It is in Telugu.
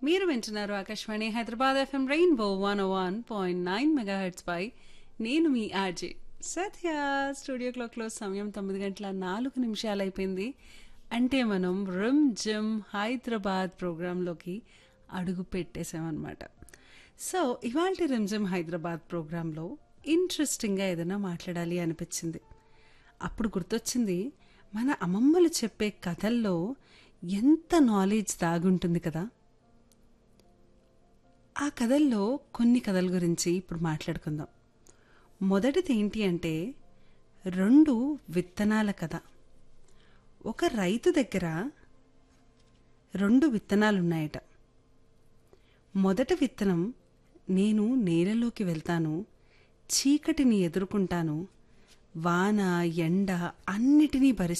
మీరు వింటున్నారు Akashvani Hyderabad FM rainbow one one point nine megahertz పై నేను మీ ఆర్జే సత్య స్టూడియో క్లాక్లో సమయం తొమ్మిది గంటల నాలుగు నిమిషాలు అయిపోయింది అంటే మనం రిమ్ జిమ్ హైదరాబాద్ ప్రోగ్రాంలోకి అడుగు పెట్టేసామన్నమాట సో ఇవాళ రిమ్ జిమ్ హైదరాబాద్ ప్రోగ్రాంలో ఇంట్రెస్టింగ్గా ఏదైనా మాట్లాడాలి అనిపించింది అప్పుడు గుర్తొచ్చింది మన అమ్మమ్మలు చెప్పే కథల్లో ఎంత నాలెడ్జ్ దాగుంటుంది కదా ఆ కథల్లో కొన్ని కథల గురించి ఇప్పుడు మాట్లాడుకుందాం మొదటిది ఏంటి అంటే రెండు విత్తనాల కథ ఒక రైతు దగ్గర రెండు విత్తనాలున్నాయట మొదటి విత్తనం నేను నేలలోకి వెళ్తాను చీకటిని ఎదుర్కొంటాను వాన ఎండ అన్నిటినీ భరిస్తాను